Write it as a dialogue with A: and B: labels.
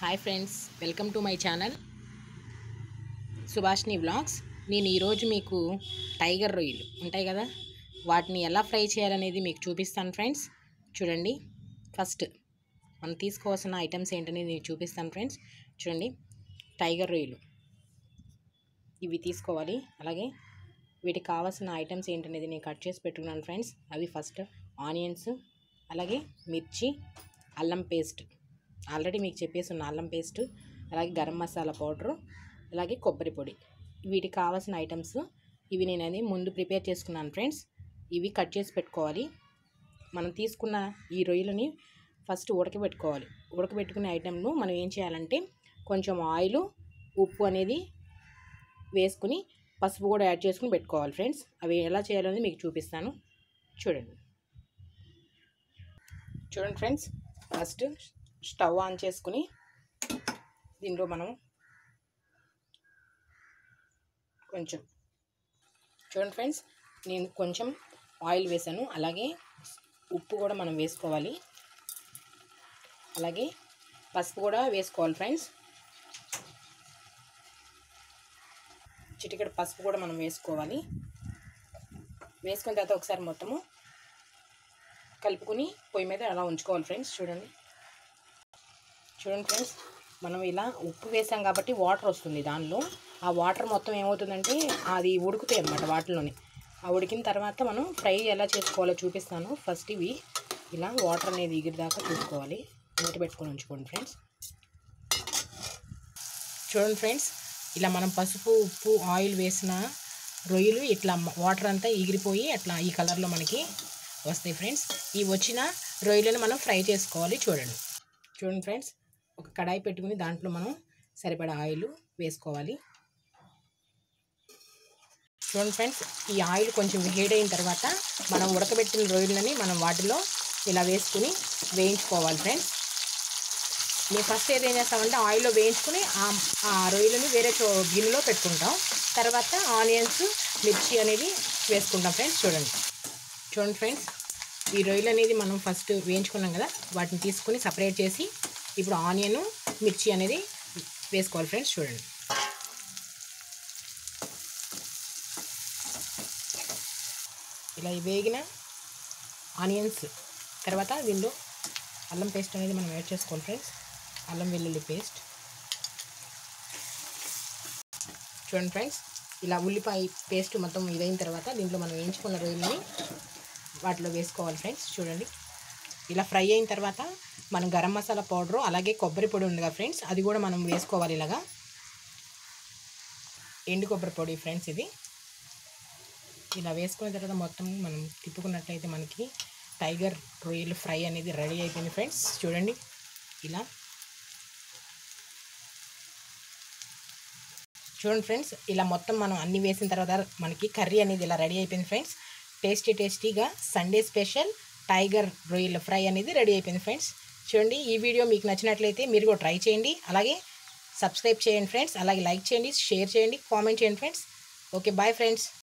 A: hi friends welcome to my channel సుభాష్ని vlogs నేను ఈరోజు మీకు టైగర్ రొయ్యలు ఉంటాయి కదా వాటిని ఎలా ఫ్రై చేయాలనేది మీకు చూపిస్తాను ఫ్రెండ్స్ చూడండి ఫస్ట్ మనం తీసుకోవాల్సిన ఐటమ్స్ ఏంటనేది నేను చూపిస్తాను ఫ్రెండ్స్ చూడండి టైగర్ రొయ్యలు ఇవి తీసుకోవాలి అలాగే వీటికి కావాల్సిన ఐటమ్స్ ఏంటనేది నేను కట్ చేసి పెట్టుకున్నాను ఫ్రెండ్స్ అవి ఫస్ట్ ఆనియన్స్ అలాగే మిర్చి అల్లం పేస్ట్ ఆల్రెడీ మీకు చెప్పేసి ఉన్న అల్లం పేస్ట్ అలాగే గరం మసాలా పౌడరు అలాగే కొబ్బరి పొడి వీటికి కావాల్సిన ఐటమ్స్ ఇవి నేను అది ముందు ప్రిపేర్ చేసుకున్నాను ఫ్రెండ్స్ ఇవి కట్ చేసి పెట్టుకోవాలి మనం తీసుకున్న ఈ రొయ్యలని ఫస్ట్ ఉడకబెట్టుకోవాలి ఉడకబెట్టుకునే ఐటెంను మనం ఏం చేయాలంటే కొంచెం ఆయిల్ ఉప్పు అనేది వేసుకుని పసుపు కూడా యాడ్ చేసుకుని పెట్టుకోవాలి ఫ్రెండ్స్ అవి ఎలా చేయాలనేది మీకు చూపిస్తాను చూడండి చూడండి ఫ్రెండ్స్ ఫస్ట్ స్టవ్ ఆన్ చేసుకుని దీంట్లో మనం కొంచెం చూడండి ఫ్రెండ్స్ నేను కొంచెం ఆయిల్ వేసాను అలాగే ఉప్పు కూడా మనం వేసుకోవాలి అలాగే పసుపు కూడా వేసుకోవాలి ఫ్రెండ్స్ చిటికెడు పసుపు కూడా మనం వేసుకోవాలి వేసుకున్న తర్వాత ఒకసారి మొత్తము కలుపుకొని పొయ్యి మీద అలా ఉంచుకోవాలి ఫ్రెండ్స్ చూడండి చూడండి ఫ్రెండ్స్ మనం ఇలా ఉప్పు వేసాం కాబట్టి వాటర్ వస్తుంది దానిలో ఆ వాటర్ మొత్తం ఏమవుతుందంటే అది ఉడుకుతాయి అన్నమాట వాటిలోని ఆ ఉడికిన తర్వాత మనం ఫ్రై ఎలా చేసుకోవాలో చూపిస్తాను ఫస్ట్ ఇవి ఇలా వాటర్ అనేది ఎగిరిదాకా చూసుకోవాలి మూత పెట్టుకొని ఉంచుకోండి ఫ్రెండ్స్ చూడండి ఫ్రెండ్స్ ఇలా మనం పసుపు ఉప్పు ఆయిల్ వేసిన రొయ్యలు ఇట్లా వాటర్ అంతా ఎగిరిపోయి అట్లా ఈ కలర్లో మనకి వస్తాయి ఫ్రెండ్స్ ఈ వచ్చిన రొయ్యలను మనం ఫ్రై చేసుకోవాలి చూడండి చూడండి ఫ్రెండ్స్ ఒక కడాయి పెట్టుకుని దాంట్లో మనం సరిపడా ఆయిల్ వేసుకోవాలి చూడండి ఫ్రెండ్స్ ఈ ఆయిల్ కొంచెం హీట్ అయిన తర్వాత మనం ఉడకబెట్టిన రొయ్యలని మనం వాటిలో ఇలా వేసుకుని వేయించుకోవాలి ఫ్రెండ్స్ మేము ఫస్ట్ ఏది ఏం చేస్తామంటే ఆయిల్లో వేయించుకుని ఆ- ఆ రొయ్యలని వేరే చో గిన్నెలో పెట్టుకుంటాం తర్వాత ఆనియన్స్ మిర్చి అనేది వేసుకుంటాం ఫ్రెండ్స్ చూడండి చూడండి ఫ్రెండ్స్ ఈ రొయ్యలు అనేది మనం ఫస్ట్ వేయించుకున్నాం కదా వాటిని తీసుకుని సపరేట్ చేసి ఇప్పుడు ఆనియన్ మిర్చి అనేది వేసుకోవాలి ఫ్రెండ్స్ చూడండి ఇలా వేగిన ఆనియన్స్ తర్వాత దీనిలో అల్లం పేస్ట్ అనేది మనం యాడ్ చేసుకోవాలి ఫ్రెండ్స్ అల్లం వెల్లుల్లి పేస్ట్ చూడండి ఫ్రెండ్స్ ఇలా ఉల్లిపాయ పేస్ట్ మొత్తం ఇదైన తర్వాత దీంట్లో మనం వేయించుకున్న రొయ్యలని వాటిలో వేసుకోవాలి ఫ్రెండ్స్ చూడండి ఇలా ఫ్రై అయిన తర్వాత మనం గరం మసాలా పౌడరు అలాగే కొబ్బరి పొడి ఉంది కదా ఫ్రెండ్స్ అది కూడా మనం వేసుకోవాలి ఇలాగా ఎండు కొబ్బరి పొడి ఫ్రెండ్స్ ఇది ఇలా వేసుకున్న తర్వాత మొత్తం మనం తిప్పుకున్నట్లయితే మనకి టైగర్ రొయ్యలు ఫ్రై అనేది రెడీ అయిపోయింది ఫ్రెండ్స్ చూడండి ఇలా చూడండి ఫ్రెండ్స్ ఇలా మొత్తం మనం అన్ని వేసిన తర్వాత మనకి కర్రీ అనేది ఇలా రెడీ అయిపోయింది ఫ్రెండ్స్ టేస్టీ టేస్టీగా సండే స్పెషల్ టైగర్ రొయ్యల ఫ్రై అనేది రెడీ అయిపోయింది ఫ్రెండ్స్ చూడండి ఈ వీడియో మీకు నచ్చినట్లయితే మీరు కూడా ట్రై చేయండి అలాగే సబ్స్క్రైబ్ చేయండి ఫ్రెండ్స్ అలాగే లైక్ చేయండి షేర్ చేయండి కామెంట్ చేయండి ఫ్రెండ్స్ ఓకే బాయ్ ఫ్రెండ్స్